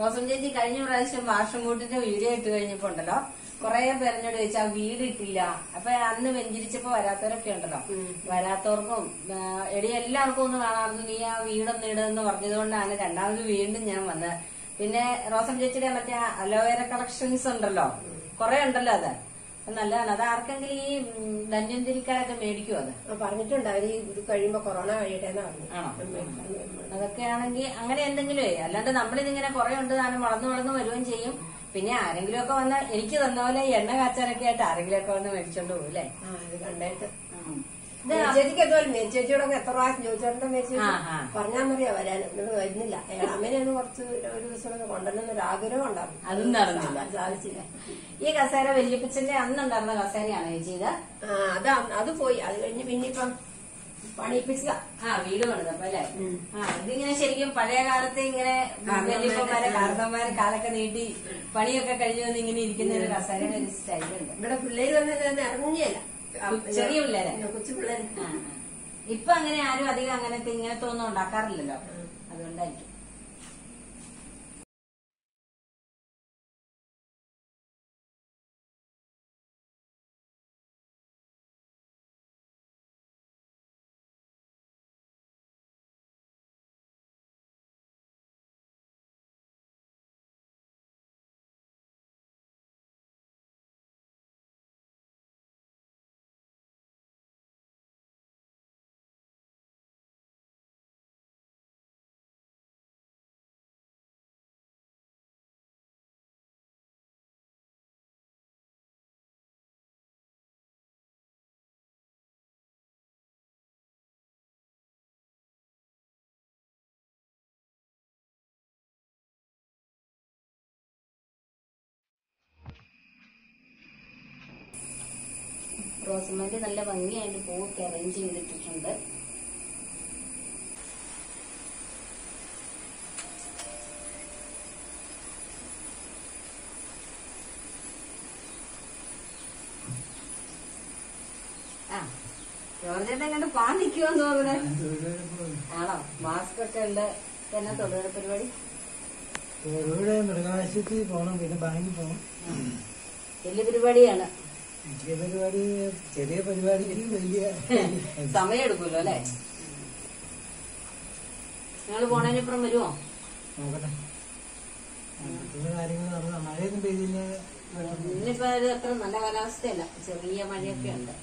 റോസം ചേച്ചി കഴിഞ്ഞ പ്രാവശ്യം വാഷം ബോട്ടിന്റെ വീഡിയോ ഇട്ട് കഴിഞ്ഞപ്പോ ഉണ്ടല്ലോ കുറെ പേരെന്നോട് ചോദിച്ചാ വീട് ഇട്ടില്ല അപ്പൊ അന്ന് വെഞ്ചിരിച്ചപ്പോ വരാത്തവരൊക്കെ ഉണ്ടല്ലോ വരാത്തവർക്കും ആ, എടി എല്ലാവർക്കും ഒന്ന് കാണാമായിരുന്നു നീ ആ വീടൊന്ന് ഇടുമെന്ന് പറഞ്ഞതുകൊണ്ടാണ് രണ്ടാമത് വീണ്ടും ഞാൻ വന്നത് പിന്നെ റോസം ചേച്ചിയുടെ മറ്റേ അലോവേര കളക്ഷൻസ് ഉണ്ടല്ലോ കുറെ ഉണ്ടല്ലോ അത് അത് നല്ലതാണ് അത് ആർക്കെങ്കിലും ഈ ഉം, ധന്വന്തിരിക്കാരൊക്കെ മേടിക്കും അത് ആ, പറഞ്ഞിട്ടുണ്ട് അവര് ഈ ഇത് കഴിയുമ്പോ കൊറോണ കഴിയട്ടെ എന്ന് പറഞ്ഞു ആണോ അതൊക്കെ ആണെങ്കിൽ അങ്ങനെ എന്തെങ്കിലും അല്ലാണ്ട് നമ്മളിതിങ്ങനെ കുറെ ഉണ്ട് താനും വളർന്നു വളർന്നു വരുകയും ചെയ്യും പിന്നെ ആരെങ്കിലും ഒക്കെ വന്ന് എനിക്ക് തന്ന പോലെ എണ്ണ കാച്ചാനൊക്കെ ആയിട്ട് ആരെങ്കിലും ഒക്കെ വന്ന് മേടിച്ചോണ്ട് പോകും അല്ലേ ആ ഇത് കണ്ടായിട്ട് ഇത് മേച്ചേച്ചിക്ക് എന്തോ മേച്ചേച്ചിയോടൊക്കെ എത്ര പ്രാവശ്യം ചോദിച്ചോട്ടെ മേച്ചേച്ചി ആ, ആ. പറഞ്ഞാൽ മതിയാ വരാൻ എന്നിട്ട് വരുന്നില്ല അമ്മേനെ കുറച്ച് ഒരു ദിവസം കൂടെ കൊണ്ടുവരുന്ന ഒരു ആഗ്രഹം ഉണ്ടായിരുന്നു അതും നടന്നില്ല. സാ- സാധിച്ചില്ല ഈ കസേര വല്യപ്പച്ചന്റെ അന്നുണ്ടായിരുന്ന കസേരയാണ് ചേച്ചി ഇത് ആ അത് അ- അത് പോയി അത് കഴിഞ്ഞ് പിന്നെ ഇപ്പം പണിയിപ്പിച്ചതാ ആ വീട് പണിതപ്പോ അല്ലേ ഉം. ആ ഇതിങ്ങനെ ശരിക്കും പഴയ കാലത്ത് ഇങ്ങനെ വല്യപ്പന്മാരെ കാരണന്മാരെ കാലൊക്കെ നീട്ടി പണിയൊക്കെ കഴിഞ്ഞു വന്ന് ഇങ്ങനെ ഇരിക്കുന്ന ഒരു കസേരയുടെ ഒരു സ്റ്റൈലുണ്ട് ഇവിടെ പിള്ളേര് തന്നെ ഇതിനകത്ത് ഇറങ്ങിയല്ല ചെറിയ പിള്ളേരെ? കൊച്ചു പിള്ളേര് ആ, ആ. ഇപ്പൊ അങ്ങനെ ആരും അധികം അങ്ങനത്തെ ഇങ്ങനത്തെ ഒന്നും ഉണ്ടാക്കാറില്ലല്ലോ അതുകൊണ്ടായിരിക്കും റോസമ്മേന്റെ നല്ല ഭംഗിയായിട്ട് പൂവൊക്കെ അറേഞ്ച് ചെയ്തിട്ടിട്ടുണ്ട് ആ ജോർജേട്ടൻ കണ്ട് പാൻ നിൽക്കുമെന്ന് തോന്നുന്നത് ആണോ മാസ്ക് ഒക്കെ ഉണ്ട് തന്നെ തൊഴിലുറപ്പ് പരിപാടി ഇവിടെ മൃഗാശുപത്രി പോകണം പിന്നെ ബാങ്കിൽ പോകണം വലിയ പരിപാടിയാണ് ചെറിയ പരിപാടി ചെറിയ പരിപാടിക്ക് വലിയ സമയം എടുക്കുമല്ലോ അല്ലേ നിങ്ങൾ പോണതിനിപ്പുറം വരുമോ നോക്കട്ടെ പിന്നെ കാര്യങ്ങൾ നടന്ന മഴയൊന്നും പെയ്തില്ല ഇന്നിപ്പോ ഒരു അത്ര നല്ല കാലാവസ്ഥയല്ല ചെറിയ മഴയൊക്കെ ഉണ്ട്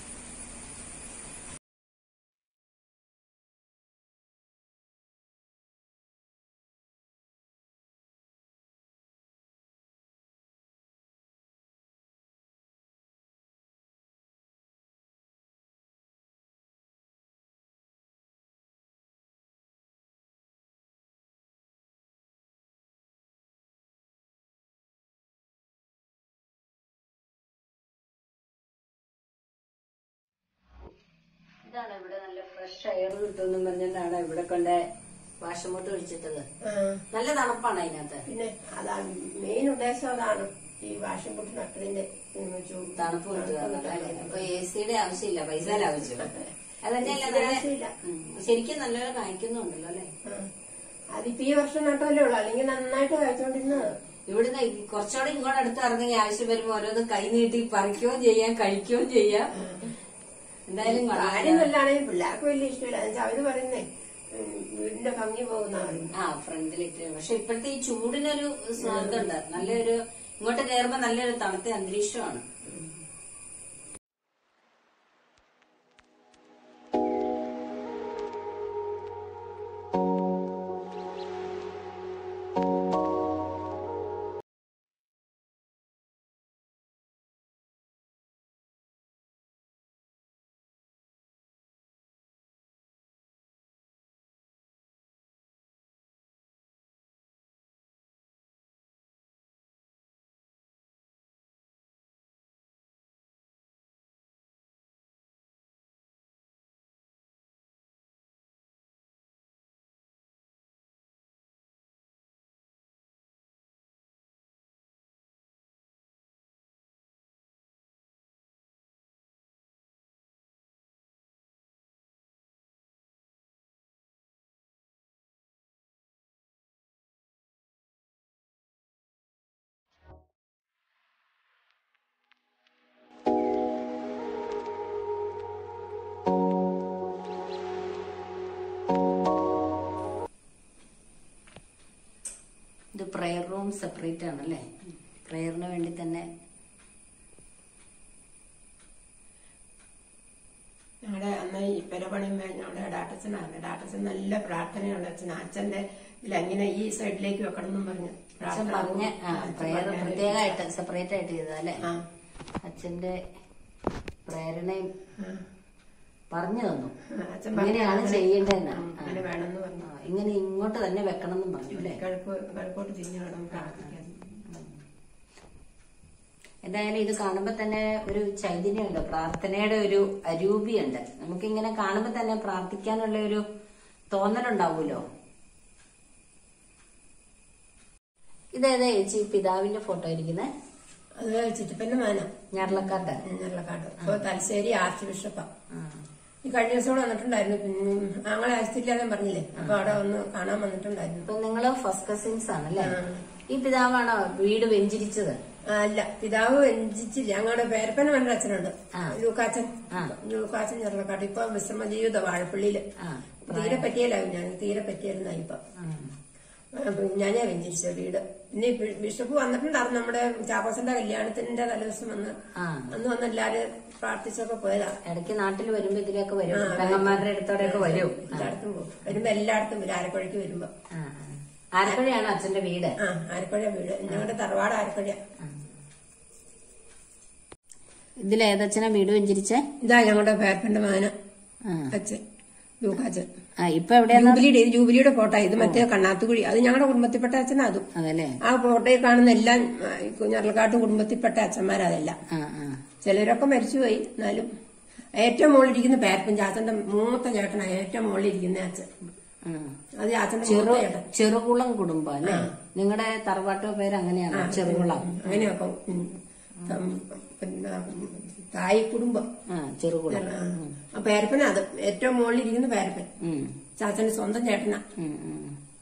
ഇതാണ് ഇവിടെ നല്ല ഫ്രഷ് എയർ കിട്ടുമെന്നും പറഞ്ഞിട്ടാണ് ഇവിടെ കൊണ്ട് വാഷമോട്ട് ഒഴിച്ചിട്ടത് ആ, നല്ല തണുപ്പാണ് അതിനകത്ത് പിന്നെ അതാ മെയിൻ ഉദ്ദേശം അതാണ് ഈ വാഷിംഗ് പൊട്ടി നട്ടതിന്റെ ഉം, ചൂ- തണുപ്പ് കിട്ടുക എന്നുള്ളത്. അപ്പൊ എ സിയുടെ ആവശ്യമില്ല പൈസയുടെ ആവശ്യം അതന്നെയല്ല ഇതിന്റെ നല്ല ആവശ്യമില്ല. ഉം. ശരിക്കും നല്ലപോലെ കായ്ക്കുന്നുണ്ടല്ലോ അല്ലെ ആ. അതിപ്പോ ഈ വർഷം നട്ടല്ലേ ഉള്ളു അല്ലെങ്കിൽ നന്നായിട്ട് കഴിച്ചോണ്ടിരുന്നത് ഇവിടുന്ന് കുറച്ചുകൂടെ ഇങ്ങോട്ട് അടുത്ത് ഇറങ്ങി ആവശ്യം വരുമ്പോ ഓരോന്ന് കൈ നീട്ടി പറിക്കുകയും ചെയ്യാം കഴിക്കുകയും ചെയ്യാം എന്തായാലും വളരെ- കാര്യം നല്ലതാണെങ്കിൽ പിള്ളേർക്ക് വലിയ ഇഷ്ടമില്ല എന്നുവെച്ചാൽ അവര് പറയുന്നേ ഉം, വീടിന്റെ ഭംഗി പോകുന്ന പറയും ആ ഫ്രണ്ടിലിട്ട് പക്ഷെ ഇപ്പോഴത്തെ ഈ ചൂടിനൊരു സ്വാദുണ്ട് നല്ലൊരു ഇങ്ങോട്ട് കയറുമ്പോ നല്ലൊരു തണുത്ത അന്തരീക്ഷമാണ് പ്രെയർ റൂം സെപ്പറേറ്റ് ആണല്ലേ പ്രെയറിന് വേണ്ടി തന്നെ ഞങ്ങളുടെ അന്ന് ഈ പെരപണിയുമ്പോ ഞങ്ങളുടെ ഡാട്ടച്ചനാണ് ഡാട്ടച്ചൻ നല്ല പ്രാർത്ഥനയുള്ള അച്ഛൻ അച്ഛന്റെ ഇതിൽ അങ്ങനെ ഈ സൈഡിലേക്ക് വെക്കണം എന്നും പറഞ്ഞു അച്ഛൻ പ്രാർത്ഥന പറഞ്ഞ ആ, അച്ഛൻ പ്രെയർ പറഞ്ഞ പ്രത്യേകമായിട്ട് സെപ്പറേറ്റ് ആയിട്ട് ചെയ്തതല്ലേ ആ, അച്ഛന്റെ പ്രേരണയും ആ. പറഞ്ഞു തന്നു ആ, അച്ഛൻ ഇങ്ങനെയാണ് പറഞ്ഞു ചെയ്യേണ്ടതെന്ന് ഉം, അങ്ങനെ വേണമെന്ന് പറഞ്ഞു ആ, ഇങ്ങനെ ഇങ്ങോട്ട് തന്നെ വെക്കണം എന്നും പറഞ്ഞു അല്ലേ കിഴക്ക് കിഴക്കോട്ട് തിരിഞ്ഞു വേണം പ്രാർത്ഥിക്കാൻ എന്തായാലും ഇത് കാണുമ്പോ തന്നെ ഒരു ചൈതന്യമുണ്ട് പ്രാർത്ഥനയുടെ ഒരു അരൂപിയുണ്ട് നമുക്കിങ്ങനെ കാണുമ്പോ തന്നെ പ്രാർത്ഥിക്കാനുള്ള ഒരു തോന്നലുണ്ടാവുമല്ലോ ഇതേതാ ചേച്ചി പിതാവിന്റെ ഫോട്ടോ ഇരിക്കുന്നത് അത് ചിറ്റപ്പന്റെ മാന ഞാറലക്കാട്ട് ഞെള്ളക്കാട് ഇപ്പൊ തലശ്ശേരി ആർച്ച് ബിഷപ്പാ ഈ കഴിഞ്ഞ ദിവസം കൂടെ വന്നിട്ടുണ്ടായിരുന്നു പിന്നെ ഞങ്ങളെ അയച്ചില്ലാതെ പറഞ്ഞില്ലേ അപ്പൊ അവിടെ ഒന്ന് കാണാൻ വന്നിട്ടുണ്ടായിരുന്നു ഇപ്പൊ നിങ്ങള് ഫസ്റ്റ് കസിൻസ് ആണല്ലേ ആ. ഈ പിതാവാണോ വീട് വെഞ്ചിരിച്ചത് ആ, അല്ല പിതാവ് വെഞ്ചിച്ചില്ല ഞങ്ങളുടെ പേരപ്പന വേണ്ട അച്ഛനുണ്ട് ആ. ലൂക്കാച്ചൻ ആ. ലൂക്കാച്ചൻ ചെറുക്കാട്ട് ഇപ്പൊ വിശ്രമ ജീവിതം വാഴപ്പള്ളിയില് ആ തീരെ പറ്റിയല്ലാവും ഞാൻ തീരെ പറ്റിയായിരുന്നു ഇപ്പൊ ഞാനേ വെഞ്ചിരിച്ച വീട് പിന്നെ ഈ ബി- ബിഷപ്പ് വന്നിട്ടുണ്ടായിരുന്നു നമ്മുടെ ചാക്കോസന്റെ കല്യാണത്തിന്റെ തലേദിവസം വന്ന് ആ അന്ന് വന്ന് എല്ലാരും പ്രാർത്ഥിച്ചൊക്കെ പോയതാ ഇടയ്ക്ക് നാട്ടിൽ വരുമ്പോ ഇതിലൊക്കെ വരും ആ, പെങ്ങന്മാരുടെ അടുത്തോടെയൊക്കെ വരും ആ, എല്ലായിടത്തും പോകും വരുമ്പോ എല്ലായിടത്തും വരും ആരക്കുഴയ്ക്ക് വരുമ്പോ ആ, ആ. ആലപ്പുഴയാണോ അച്ഛന്റെ വീട് ആ ആരക്കുഴ വീട് ഞങ്ങളുടെ തറവാട് ആരക്കുഴ ഇതിലേതച്ഛനാ വീട് വെഞ്ചിരിച്ചേ ഇതാ ഞങ്ങളുടെ പേരപ്പന്റെ മകന ആ അച്ഛൻ ലൂക്കാച്ചൻ ആ ഇപ്പൊ എവിടെയാ ജൂബിലിയുടെ ഇത് ജൂബിലിയുടെ ഫോട്ടോ ഇത് മറ്റേ കണ്ണാത്തുകുഴി അത് ഞങ്ങളുടെ കുടുംബത്തിൽപ്പെട്ട അച്ഛനാ അതും അതല്ലേ ആ ഫോട്ടോയിൽ കാണുന്ന എല്ലാം ആ, ഈ കുഞ്ഞറലക്കാട്ട് കുടുംബത്തിൽപ്പെട്ട അച്ഛന്മാരാ അതെല്ലാം ആ ആ ചിലരൊക്കെ മരിച്ചുപോയി എന്നാലും ഏറ്റവും മുകളിലിരിക്കുന്ന പേരപ്പൻ ചാച്ചന്റെ മൂത്ത ചേട്ടനാ ഏറ്റവും മുകളിലിരിക്കുന്ന അച്ഛൻ ആ. അത് ചാച്ചന്റെ ചെറു മൂത്ത ചേട്ടൻ ചെറുകുളം കുടുംബം അല്ലേ നിങ്ങളുടെ തറവാട്ടോ പേര് അങ്ങനെയാണ് ചെറുകുളം അങ്ങനെയൊക്കെ ഉം. ഉം, പിന്നെ ഉം, തായ് കുടുംബം ആ ചെറുകുളം ആ. ആ പേരപ്പനാ അത് ഏറ്റവും മുകളിലിരിക്കുന്ന പേരപ്പൻ ഉം, ചാച്ചന്റെ സ്വന്തം ചേട്ടനാ ഉം, ഉം.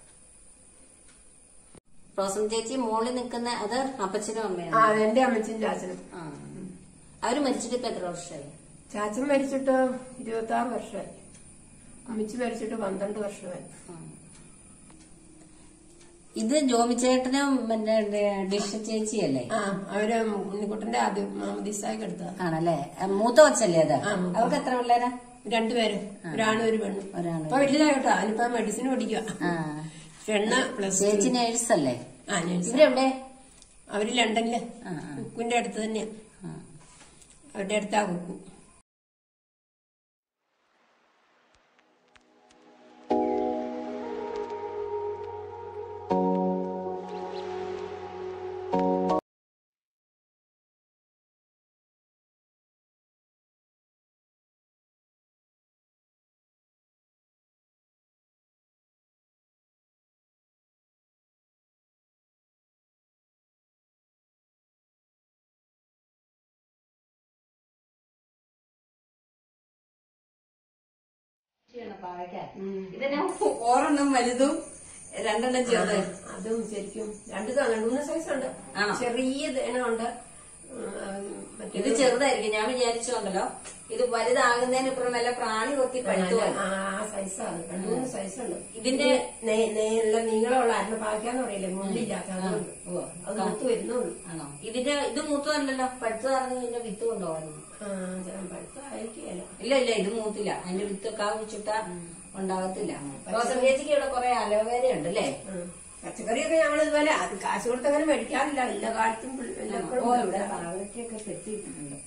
റോസം ചേച്ചി മോളിൽ നിൽക്കുന്ന അത് അപ്പച്ചനും ആ അമ്മയാണ് അത് എന്റെ അമ്മച്ചും ചാച്ചനും ആ അവര് മരിച്ചിട്ട് ഇപ്പൊ എത്ര വർഷമായി ചാച്ചൻ മരിച്ചിട്ട് ഇരുപത്തി ആറ് വർഷമായി അമ്മച്ചി മരിച്ചിട്ട് പന്ത്രണ്ട് വർഷമായി ഇത് ജോമിച്ചേട്ടനും പിന്നെ ഡിഷ് ചേച്ചിയല്ലേ ആ അവര് ഉണ്ണിക്കുട്ടന്റെ ആദ്യം മാമദിസായി എടുത്തതാ ആണല്ലേ ആ, മൂത്ത കൊച്ചല്ലേ അത് ആ, മൂത്ത അവർക്ക് എത്ര പിള്ളേരാ രണ്ടുപേരും ഒരാണും ഒരു പെണ്ണും ഒരാണ് ഇപ്പൊ വലുതായിട്ടോ അതിനിപ്പോ മെഡിസിൻ പഠിക്കുക ആ പെണ്ണ് പ്ലസ് ചേച്ചി നേഴ്സ് അല്ലേ ആ നഴ്സ് ഇവരെവിടെ അവര് ലണ്ടനില് ആ, ആ, കുക്കിന്റെ അടുത്ത് തന്നെയാ ആ. അവരുടെ അടുത്താ കുക്കു ഇതിന് ഓരെണ്ണം വലുതും രണ്ടെണ്ണം ചെറുത് അതും ശരിക്കും രണ്ടു രണ്ടു മൂന്ന് സൈസ് ഉണ്ട് ആണോ? ചെറിയ ഇനമുണ്ട് മറ്റേ ഇത് ചെറുതായിരിക്കും ഞാൻ വിചാരിച്ചോണ്ടല്ലോ ഇത് വലുതാകുന്നതിന് ഇപ്പുറം വല്ല പ്രാണി കൊത്തി പഴുത്തു പോയി. ആ സൈസാണ് രണ്ടു മൂന്ന് സൈസുണ്ട് ഇതിന്റെ നേ- നല്ല നീളമുള്ള അരിന് പായ്ക്കാന്ന് പറയില്ലേ മുള്ളില്ലാത്ത അതുകൊണ്ട് ഉവ്വ്. അത് മൂത്ത് വരുന്നുള്ളൂ ആണോ ഇതിന്റെ ഇത് മൂത്തതല്ലല്ലോ പഴുത്തു പറഞ്ഞു ഇതിന്റെ വിത്ത് കൊണ്ടുപോകാറുണ്ട് ആ പഴുത്തായിരിക്കുകയല്ല ഇല്ല ഇല്ല ഇത് മൂത്തില്ല അതിന്റെ വിത്തൊക്കെ വെച്ചിട്ട ഉണ്ടാകത്തില്ല റോസം ചേച്ചിക്ക് ഇവിടെ കുറെ അലോവേര ഉണ്ട് അല്ലേ പച്ചക്കറിയൊക്കെ ഞങ്ങൾ ഇതുപോലെ അത് കാശ് കൊടുത്ത് അങ്ങനെ മേടിക്കാറില്ല എല്ലാ കാലത്തും പിള്ള- എല്ലാം ഓ ഇവിടെ പാവയ്ക്കൊക്കെ കെട്ടിയിട്ടുണ്ട്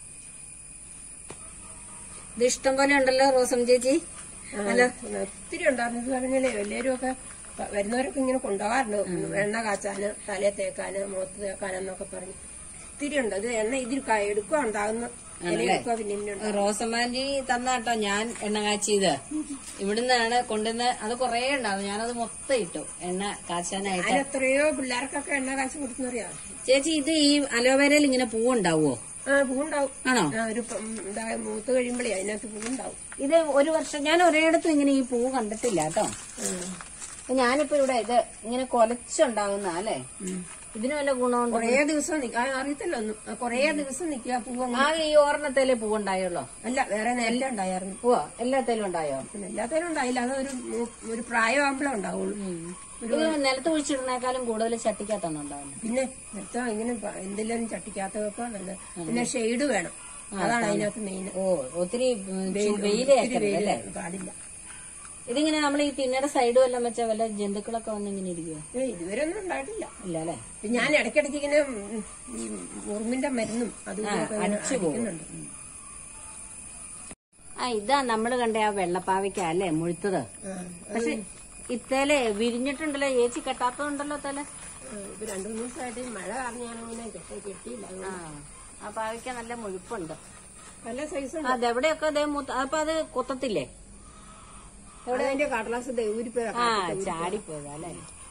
ഇത് ഇഷ്ടം പോലെ ഉണ്ടല്ലോ റോസം ചേച്ചി അല്ല ഒത്തിരി ഉണ്ടായിരുന്നു ഇത് പറഞ്ഞാലേ എല്ലാവരും ഒക്കെ പ- വരുന്നവരൊക്കെ ഇങ്ങനെ കൊണ്ടുപോകാറുണ്ട് എണ്ണ കാച്ചാന് തലയെ തേക്കാന് മുഖത്ത് തേക്കാനെന്നൊക്കെ പറഞ്ഞ് ഒത്തിരി ഉണ്ട് ഇത് എണ്ണ ഇതിൽ ക- എടുക്കുക ഉണ്ടാകുന്ന ഇലയൊക്കെ പിന്നെ പിന്നെ ഉണ്ട്. റോസമാൻറ്റി തന്ന കേട്ടോ ഞാൻ എണ്ണ കാച്ചിയത് ഇവിടുന്നാണ് കൊണ്ടുവന്ന് അത് കൊറേ ഉണ്ടാവും ഞാനത് മൊത്തം ഇട്ടു എണ്ണ കാച്ചാനായിട്ട് അതിന് എത്രയോ പിള്ളേർക്കൊക്കെ എണ്ണ കാശ് കൊടുക്കുന്നറിയാം ചേച്ചി ഇത് ഈ അലോവേരയിൽ ഇങ്ങനെ പൂവുണ്ടാവോ ആ പൂവുണ്ടാവും ആണോ ആ ഒരു പ- ഉം, ഇതാ മൂത്ത് കഴിയുമ്പോഴേ അതിനകത്ത് പൂവുണ്ടാവും ഇത് ഒരു വർഷം ഞാൻ ഒരിടത്തും ഇങ്ങനെ ഈ പൂ കണ്ടിട്ടില്ല കേട്ടോ ഉം. അപ്പൊ ഞാനിപ്പോ ഇവിടെ ഇത് ഇങ്ങനെ കൊലച്ചുണ്ടാകുന്ന അല്ലേ ഉം. ഇതിന് വല്ല ഗുണമുണ്ടോ കൊറേ ദിവസം നിൽക്കാൻ അറിയത്തില്ല ഒന്നും ആ, കൊറേ ദിവസം നിൽക്കുക പൂവ് ആ ഈ ഓർണത്തേലേ പൂവുണ്ടായുള്ളോ അല്ല വേറെ നേരത്തെ ഉണ്ടായിരുന്നു പൂവോ എല്ലാത്തേലും ഉണ്ടായോ പിന്നെ എല്ലാത്തിനും ഉണ്ടായില്ല അത് ഒരു മൂ- ഒരു പ്രായമാകുമ്പോഴേ ഉണ്ടാവുള്ളൂ ഇത് നിലത്ത് കുഴിച്ചിടുന്നേക്കാളും കൂടുതൽ ചട്ടിക്കകത്താണ് ഉണ്ടാവുന്നത് പിന്നെ നേരത്തെ ഇങ്ങനെ പ- എന്തെല്ലാം ചട്ടിക്കകത്തൊക്കെ നല്ല പിന്നെ ഷെയ്ഡ് വേണം അതാണ് അതിനകത്ത് മെയിൻ ഓ ഒത്തിരി വെയിലേക്കരുത് അല്ലേ പാടില്ല ഇതിങ്ങനെ നമ്മൾ ഈ തിന്നയുടെ സൈഡ് വല്ലതും വെച്ചാൽ വല്ല ജന്തുക്കളൊക്കെ വന്ന് ഇങ്ങനെ ഇരിക്കുവോ ഏ, ഇതുവരെ ഒന്നും ഉണ്ടായിട്ടില്ല ഇല്ല അല്ലേ പിന്നെ ഞാൻ ഇടയ്ക്കിടയ്ക്ക് ഇങ്ങനെ ഉം, ഈ ഉറുമ്പിന്റെ മരുന്നും അതും ഇതൊക്കെ ഇങ്ങനെ അടിക്കുന്നുണ്ട് ആ ഇതാ നമ്മൾ കണ്ട ആ വെള്ളപ്പാവയ്ക്ക അല്ലേ മുഴുത്തത് ആ, പക്ഷെ ഇത്തേലെ വിരിഞ്ഞിട്ടുണ്ടല്ലോ ഏച്ചി കെട്ടാത്തതുണ്ടല്ലോ തല ആ, ഇപ്പൊ രണ്ടു മൂന്ന് ദിവസമായിട്ട് ഈ മഴ കാരണം ഞാനങ്ങനെ കെട്ടി കെട്ടിയില്ല ആ ആ പാവയ്ക്ക നല്ല മുഴുപ്പുണ്ട് പല സൈസും അതെവിടെയൊക്കെ അതേ മൂത്ത അപ്പൊ അത് കൊത്തത്തില്ലേ അവിടെ അതിന്റെ കടലാസ് ഊരിപ്പോയ ആ ചാടിപ്പോയതാ അല്ലേ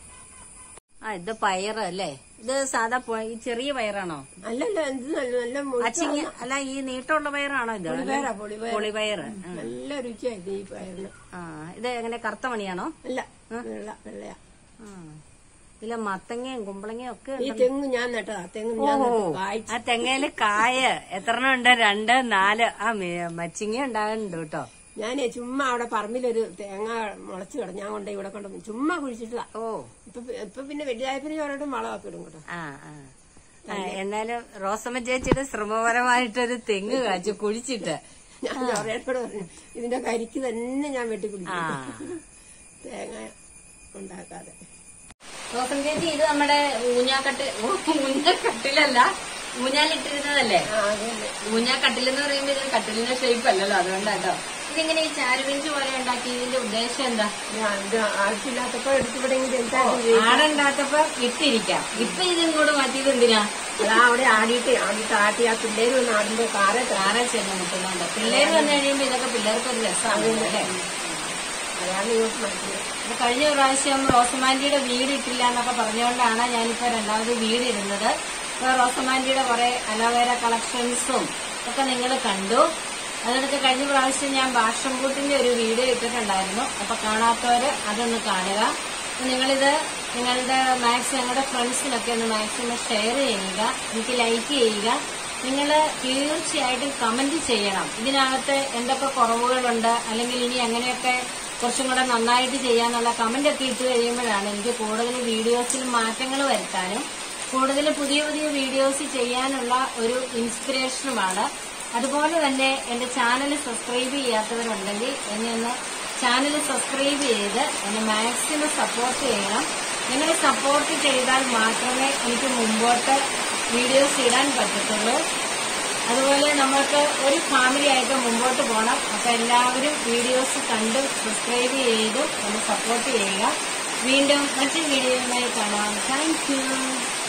ആ ഇത് പയറ് അല്ലേ ഇത് സാധാ പ- ഈ ചെറിയ പയറാണോ അല്ലല്ല ഇത് നല്ല നല്ല മുഴുത്ത അച്ചിങ്ങ അല്ല ഈ നീട്ടമുള്ള പയറാണോ ഇത് പുളിപയറാ, പുളിപയർ. പുളിപയറ് ആ. നല്ല രുചിയായിട്ട് ഈ പയറിന് ആ ഇത് എങ്ങനെ കറുത്ത മണിയാണോ അല്ല വെള്ള വെള്ളയാ ആ ഇതിലെ മത്തങ്ങയും കുമ്പളങ്ങയും ഒക്കെ ഈ ഉണ്ട് തെങ്ങ് ഞാൻ നട്ടതാ തെങ്ങ് ഞാൻ ഓ നട്ടു കായ്ച്ചു ആ തെങ്ങയില് കായ എത്ര ഉണ്ട് രണ്ട് നാല് ആ മെ- മച്ചിങ്ങ ഉണ്ടാകുന്നുണ്ട് കേട്ടോ ഞാനേ ചുമ്മാ അവിടെ പറമ്പിലൊരു തേങ്ങ മുളച്ചു കിടന്നു ഞാൻ കൊണ്ട് ഇവിടെ കൊണ്ട് ചുമ്മാ കുഴിച്ചിട്ടതാ ഓ ഇപ്പൊ ഇപ്പൊ പിന്നെ വലുതായപ്പിന് ചോരട്ടും വളമൊക്കെ ഇടും കേട്ടോ ആ ആ ആ, എന്നാലും റോസമ്മ ചേച്ചിയുടെ ശ്രമപരമായിട്ടൊരു തെങ്ങ് കാച്ചു കുഴിച്ചിട്ട് ഞാൻ ചോരയോട് പറഞ്ഞു ഇതിന്റെ കരിക്ക് തന്നെ ഞാൻ വെട്ടി ആ കുടിക്കും തേങ്ങ ഉണ്ടാക്കാതെ റോസം ചേച്ചി ഇത് നമ്മുടെ ഊഞ്ഞാക്കട്ട് ഊഞ്ഞാക്കട്ടിലല്ല ഊഞ്ഞാലിട്ടിരുന്നതല്ലേ ആ അതല്ലേ ഊഞ്ഞാക്കട്ടിലെന്ന് പറയുമ്പോ ഇത് കട്ടിലിന്റെ ഷേപ്പ് അല്ലല്ലോ അതുകൊണ്ടാട്ടോ ഇതിങ്ങനെ ഈ ചാരുവെഞ്ച് പോലെ ഉണ്ടാക്കി ഇതിന്റെ ഉദ്ദേശം എന്താ ഞാൻ ഇത് ആവശ്യമില്ലാത്തപ്പോ എടുത്തിവിടെ ഇങ്ങനെ എന്തായാലും ആടുണ്ടാത്തപ്പോ ഇട്ടിരിക്കാം ഇപ്പൊ ഇതിങ്ങോട്ട് മാറ്റിയത് എന്തിനാ അതാ അവിടെ ആടിയിട്ട് ആടിയിട്ട് ആട്ടി ആ പിള്ളേര് വന്ന് ആടുമ്പോ കാറെ ആരാ ചെന്ന് മുട്ടുന്നുണ്ട് പിള്ളേര് വന്നു കഴിയുമ്പോ ഇതൊക്കെ പിള്ളേർക്ക് ഒരു രസമാണ് അല്ലേ അതാണ് ഇങ്ങോട്ട് മാറ്റിയത് അപ്പൊ കഴിഞ്ഞ പ്രാവശ്യം റോസമാൻഡിയുടെ വീട് ഇട്ടില്ല എന്നൊക്കെ പറഞ്ഞുകൊണ്ടാണ് ഞാനിപ്പോ രണ്ടാമത് വീട് ഇടുന്നത് ഇപ്പൊ റോസമാൻഡിയുടെ കുറെ അലോവേര കളക്ഷൻസും ഒക്കെ നിങ്ങൾ കണ്ടു അതിനൊക്കെ കഴിഞ്ഞ പ്രാവശ്യം ഞാൻ ബാഷംപൂട്ടിന്റെ ഒരു വീഡിയോ ഇട്ടിട്ടുണ്ടായിരുന്നു അപ്പൊ കാണാത്തവര് അതൊന്ന് കാണുക അപ്പൊ നിങ്ങളിത് നിങ്ങളുടെ മാക്സ് ഞങ്ങളുടെ ഫ്രണ്ട്സിനൊക്കെ ഒന്ന് മാക്സിമം ഷെയർ ചെയ്യുക എനിക്ക് ലൈക്ക് ചെയ്യുക നിങ്ങൾ തീർച്ചയായിട്ടും കമന്റ് ചെയ്യണം ഇതിനകത്ത് എന്തൊക്കെ കുറവുകളുണ്ട് അല്ലെങ്കിൽ ഇനി അങ്ങനെയൊക്കെ കുറച്ചും കൂടെ നന്നായിട്ട് ചെയ്യാന്നുള്ള കമന്റ് ഒക്കെ ഇട്ട് കഴിയുമ്പോഴാണ് എനിക്ക് കൂടുതൽ വീഡിയോസിൽ മാറ്റങ്ങൾ വരുത്താനും കൂടുതൽ പുതിയ പുതിയ വീഡിയോസ് ചെയ്യാനുള്ള ഒരു ഇൻസ്പിറേഷനുമാണ് അതുപോലെ തന്നെ എന്റെ ചാനൽ സബ്സ്ക്രൈബ് ചെയ്യാത്തവരുണ്ടെങ്കിൽ എന്നെ ഒന്ന് ചാനൽ സബ്സ്ക്രൈബ് ചെയ്ത് എന്നെ മാക്സിമം സപ്പോർട്ട് ചെയ്യണം നിങ്ങൾ സപ്പോർട്ട് ചെയ്താൽ മാത്രമേ എനിക്ക് മുമ്പോട്ട് വീഡിയോസ് ഇടാൻ പറ്റത്തുള്ളൂ അതുപോലെ നമ്മൾക്ക് ഒരു ഫാമിലി ആയിട്ട് മുമ്പോട്ട് പോകണം അപ്പൊ എല്ലാവരും വീഡിയോസ് കണ്ട് സബ്സ്ക്രൈബ് ചെയ്തും ഒന്ന് സപ്പോർട്ട് ചെയ്യുക വീണ്ടും മറ്റൊരു വീഡിയോയുമായി കാണാം താങ്ക് യു